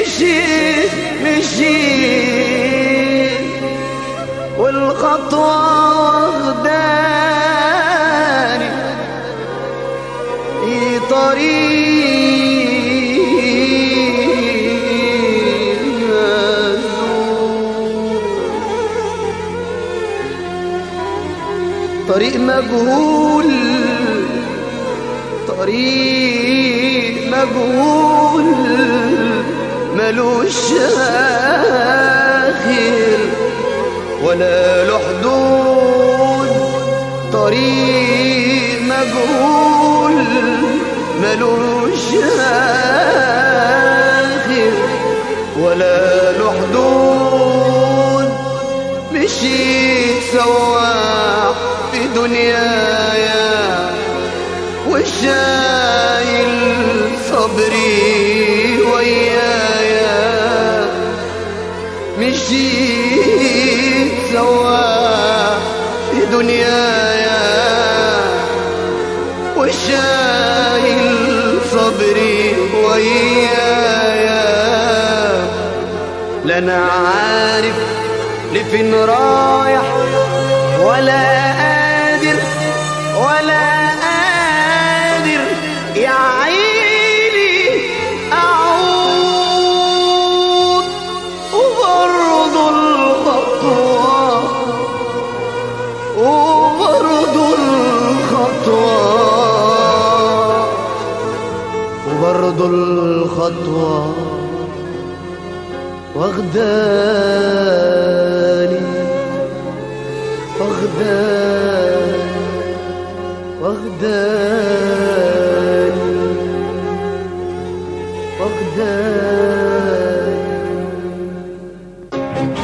مشيت مشيت والخطوة واخداني في طريق مزور طريق مجهول طريق مجهول ملوش آخر ولا له حدود طريق مجهول ملوش آخر ولا له حدود مشيت سواح في دنيايا وشايل صبري ويايا مشيت سواح في دنيايا وشايل صبري ويايا لا انا عارف لفين رايح ولا قادر ولا قادر يا عيني اعود وبرضه الخطوه وبرضه الخطوه وبرضه الخطوه واخداني واخداني واخداني واخداني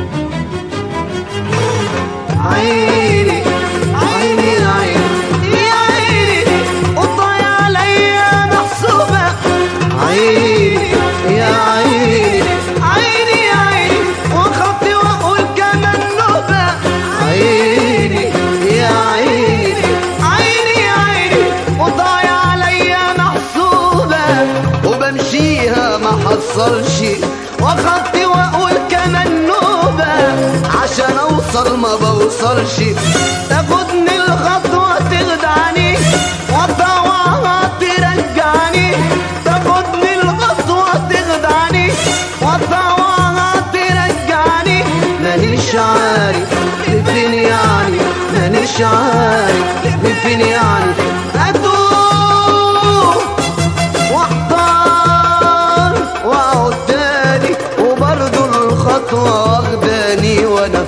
عيني عيني عيني يا عيني وضايع عليا محسوبة عيني يا عيني عيني يا عيني وخطي واقول كمان نوبة عيني يا عيني عيني يا عيني وضايع عليا محسوبة وبمشيها ما حصلش وخطي واقول كمان نوبة عشان اوصل ما بوصلش تاخدني الخطوة تخدعني وطوعها ترجعني تاخدني الخطوة تخدعني وطوعها ترجعني مانيش عارف لفين يعني مانيش عارف لفين يعني اتوه واحضر واقعد تاني وبرضه الخطوة واخداني وانا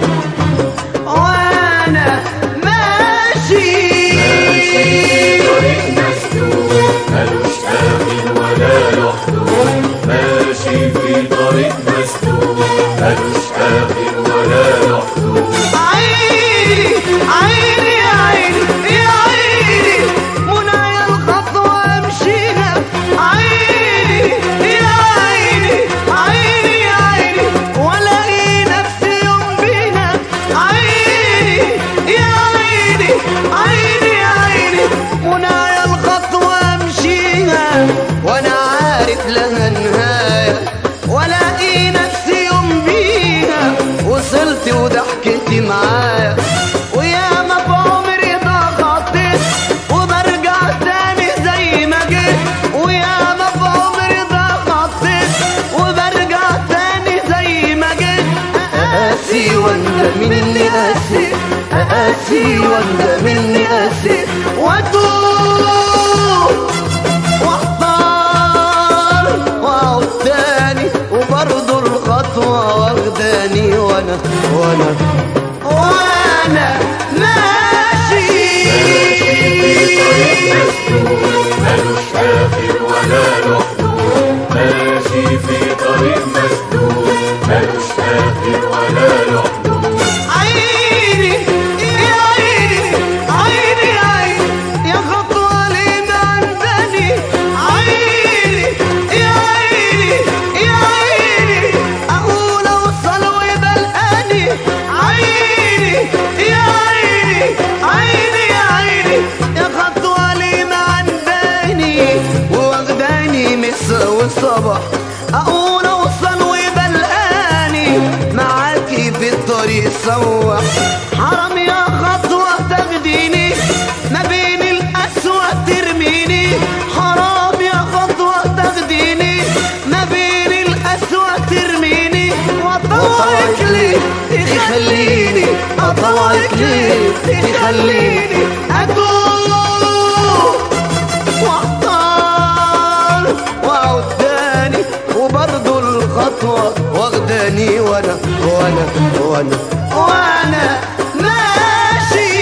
وانا ماشي طريق مسدود ملوش آخر ولا له حدود ماشي في طريق مسدود ملوش آخر ولا له حدود عيني عيني يا عيني يا عيني منايا الخطوة امشيها عيني يا عيني عيني يا عيني والاقي نفسي يوم بينا عيني يا عيني عيني يا عيني منايا الخطوة امشيها وانا عارف لها نهاية والاقي نفسي يوم بيها وصلت وضحكتي معايا ويا ما في عمري ضغطت وبرجع تاني زي ما جيت ويا ما في عمري ضغطت وبرجع تاني زي ما جيت قاسي وانت مني قاسي قاسي وانت مني قاسي واتوب واحضر واقعد تاني وبرضه الخطوة واخداني وانا وانا وانا ماشي في طريق مسدود ملوش آخر ولا له حدود ماشي في طريق مسدود ملوش آخر ولا له حدود عيني يا عيني عيني يا عيني يا خطوة لينا عندني عيني يا عيني يا عيني أقول أوصل ويبلقاني عيني يا عيني عيني يا عيني يا خطوة لينا عندني واخداني مسا والصبح أقول سواح حرام يا خطوة تاخديني ما بين الأسوأ ترميني حرام يا خطوة تاخديني ما بين الأسوأ ترميني وطوعك ليه تخليني أطوعك ليه تخليني أدوب واحتار واقعد تاني وبرضه الخطوة واخداني وانا وانا وانا وانا ماشي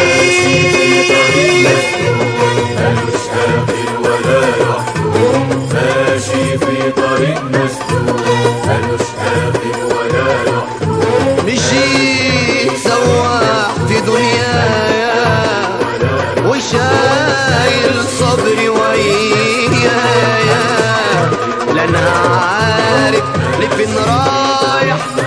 ملوش آخر ولا يحدود ماشي في طريق مسدود ملوش آخر ولا يحدود مشيت سواح في دنيايا وشايل صبري ويايا لا انا عارف لفين رايح